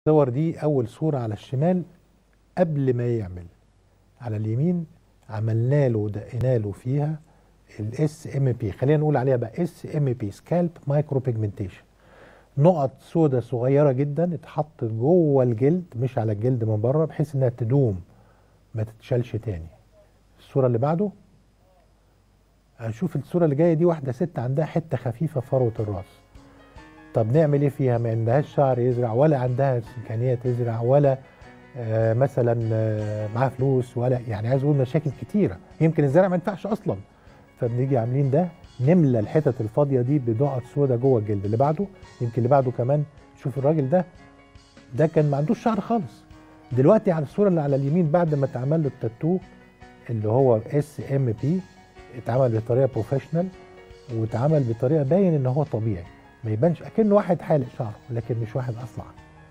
الصور دي اول صورة على الشمال قبل ما يعمل على اليمين عملنا له دقينا له فيها الاس ام بي خلينا نقول عليها بقى اس ام بي سكالب مايكرو بيجمنتيشن نقط سودة صغيرة جدا اتحطت جوه الجلد مش على الجلد من بره بحيث انها تدوم ما تتشالش تاني الصورة اللي بعده هنشوف الصورة اللي جاية دي واحدة ست عندها حتة خفيفة في فروة الراس طب نعمل ايه فيها ما عندهاش شعر يزرع ولا عندها امكانيه تزرع ولا آه مثلا آه معاها فلوس ولا يعني عايز اقول مشاكل كتيره يمكن الزرع ما ينفعش اصلا فبنيجي عاملين ده نملى الحتت الفاضيه دي بنقط سودا جوه الجلد اللي بعده يمكن اللي بعده كمان شوف الراجل ده ده كان ما عندوش شعر خالص دلوقتي على الصوره اللي على اليمين بعد ما اتعمل له التاتو اللي هو اس ام بي اتعمل بطريقه بروفيشنال واتعمل بطريقه باين ان هو طبيعي ما يبانش اكنه واحد حالق شعره لكن مش واحد اصلع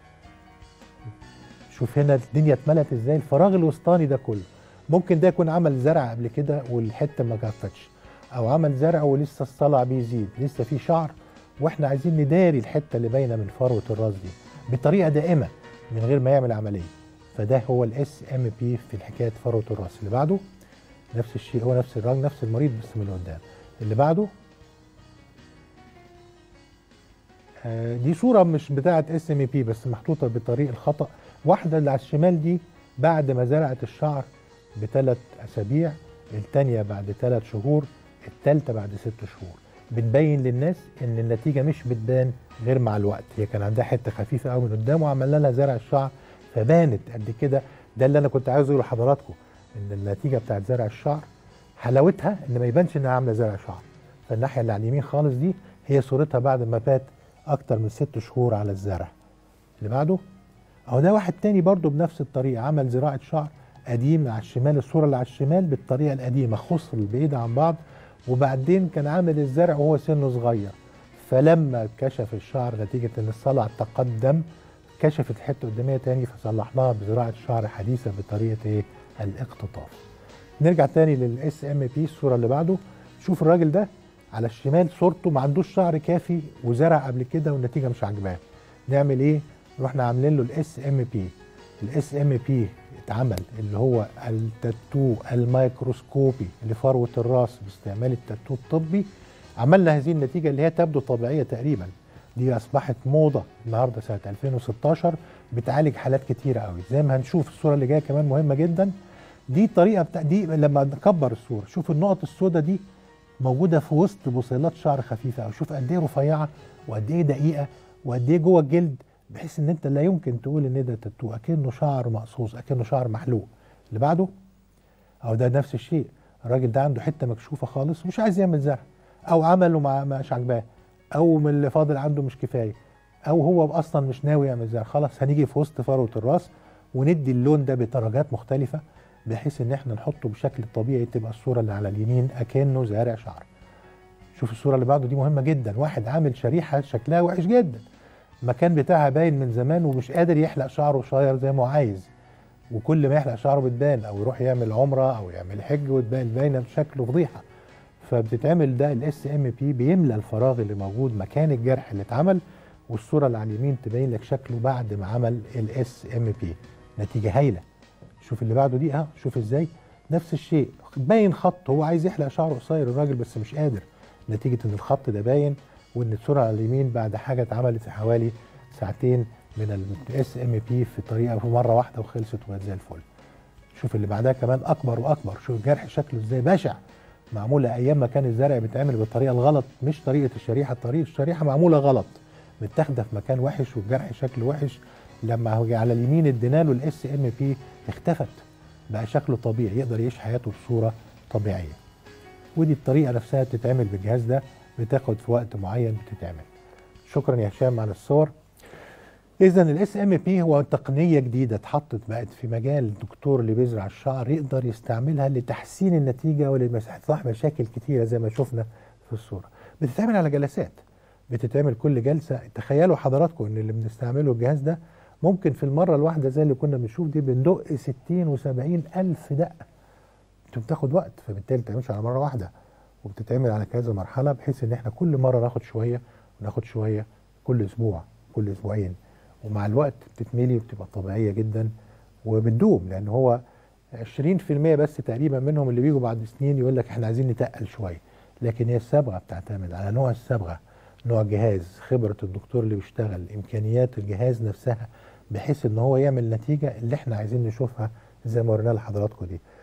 شوف هنا الدنيا اتملت ازاي الفراغ الوسطاني ده كله ممكن ده يكون عمل زرع قبل كده والحته ما جفتش او عمل زرع ولسه الصلع بيزيد لسه في شعر واحنا عايزين نداري الحته اللي باينه من فروه الراس دي بطريقه دائمه من غير ما يعمل عمليه فده هو الاس ام بي في حكايه فروه الراس اللي بعده نفس الشيء هو نفس الراجل نفس المريض بس من قدام اللي بعده دي صورة مش بتاعة اس ام بي بس محطوطة بطريق الخطأ واحدة اللي على الشمال دي بعد ما زرعت الشعر بثلاث أسابيع الثانية بعد ثلاث شهور الثالثة بعد ست شهور بتبين للناس ان النتيجة مش بتبان غير مع الوقت هي كان عندها حتة خفيفة قوي من قدام وعملنا لها زرع الشعر فبانت قد كده ده اللي انا كنت عايز اقوله لحضراتكم ان النتيجة بتاعت زرع الشعر حلاوتها ان ما يبانش انها عاملة زرع شعر فالناحية اللي على اليمين خالص دي هي صورتها بعد ما بات اكتر من ست شهور على الزرع اللي بعده اهو ده واحد تاني برضو بنفس الطريقه عمل زراعه شعر قديم على الشمال الصوره اللي على الشمال بالطريقه القديمه خصر البعيد عن بعض وبعدين كان عامل الزرع وهو سنه صغير فلما كشف الشعر نتيجه ان الصلع تقدم كشفت الحته قداميه تاني فصلحناها بزراعه شعر حديثه بطريقه ايه الاقتطاف نرجع تاني للاس ام بي الصوره اللي بعده شوف الراجل ده على الشمال صورته ما عندوش شعر كافي وزرع قبل كده والنتيجه مش عاجباه نعمل ايه رحنا عاملين له الاس ام بي الاس ام بي اتعمل اللي هو التاتو الميكروسكوبي لفروه الراس باستعمال التاتو الطبي عملنا هذه النتيجه اللي هي تبدو طبيعيه تقريبا دي اصبحت موضه النهارده سنه 2016 بتعالج حالات كتيره قوي زي ما هنشوف الصوره اللي جايه كمان مهمه جدا دي طريقه بتاع دي لما نكبر الصوره شوف النقط السوداء دي موجوده في وسط بصيلات شعر خفيفه او شوف قد ايه رفيعه وقد ايه دقيقه وقد ايه جوه الجلد بحيث ان انت لا يمكن تقول ان ده تاتو اكنه شعر مقصوص اكنه شعر محلوق اللي بعده او ده نفس الشيء الراجل ده عنده حته مكشوفه خالص ومش عايز يعمل زرع او عمله مع مش عاجباه او من اللي فاضل عنده مش كفايه او هو اصلا مش ناوي يعمل زرع خلاص هنيجي في وسط فروه الراس وندي اللون ده بدرجات مختلفه بحيث ان احنا نحطه بشكل طبيعي تبقى الصوره اللي على اليمين اكنه زارع شعر شوف الصوره اللي بعده دي مهمه جدا واحد عامل شريحه شكلها وحش جدا المكان بتاعها باين من زمان ومش قادر يحلق شعره قصير زي ما هو عايز وكل ما يحلق شعره بتبان او يروح يعمل عمره او يعمل حج وتبان باينه بشكل فضيحه فبتتعمل ده الاس ام بي بيملى الفراغ اللي موجود مكان الجرح اللي اتعمل والصوره اللي على اليمين تبين لك شكله بعد ما عمل الاس ام بي نتيجه هايله شوف اللي بعده دي اه شوف ازاي نفس الشيء باين خط هو عايز يحلق شعره قصير الراجل بس مش قادر نتيجه ان الخط ده باين وان الصوره على اليمين بعد حاجه اتعملت في حوالي ساعتين من الاس ام بي في طريقه في مره واحده وخلصت وبقت زي الفل شوف اللي بعدها كمان اكبر واكبر شوف الجرح شكله ازاي بشع معموله ايام ما كان الزرع بيتعمل بالطريقه الغلط مش طريقه الشريحه طريقه الشريحه معموله غلط متاخده في مكان وحش والجرح شكله وحش لما هو على اليمين ادينا له الاس ام بي اختفت بقى شكله طبيعي يقدر يعيش حياته بصوره طبيعيه ودي الطريقه نفسها بتتعمل بالجهاز ده بتاخد في وقت معين بتتعمل شكرا يا هشام على الصور اذا الاس ام بي هو تقنيه جديده اتحطت بقت في مجال الدكتور اللي بيزرع الشعر يقدر يستعملها لتحسين النتيجه ولمسح مشاكل كتيره زي ما شفنا في الصوره بتتعمل على جلسات بتتعمل كل جلسه تخيلوا حضراتكم ان اللي بنستعمله الجهاز ده ممكن في المره الواحده زي اللي كنا بنشوف دي بندق 60 و70 الف دقه انت بتاخد وقت فبالتالي ما بتعملش على مره واحده وبتتعمل على كذا مرحله بحيث ان احنا كل مره ناخد شويه وناخد شويه كل اسبوع كل اسبوعين ومع الوقت بتتملي وبتبقى طبيعيه جدا وبتدوم لان هو 20% بس تقريبا منهم اللي بيجوا بعد سنين يقول لك احنا عايزين نتقل شويه لكن هي الصبغه بتعتمد على نوع الصبغه نوع جهاز خبره الدكتور اللي بيشتغل امكانيات الجهاز نفسها بحيث ان هو يعمل نتيجه اللي احنا عايزين نشوفها زي ما ورينا لحضراتكم دي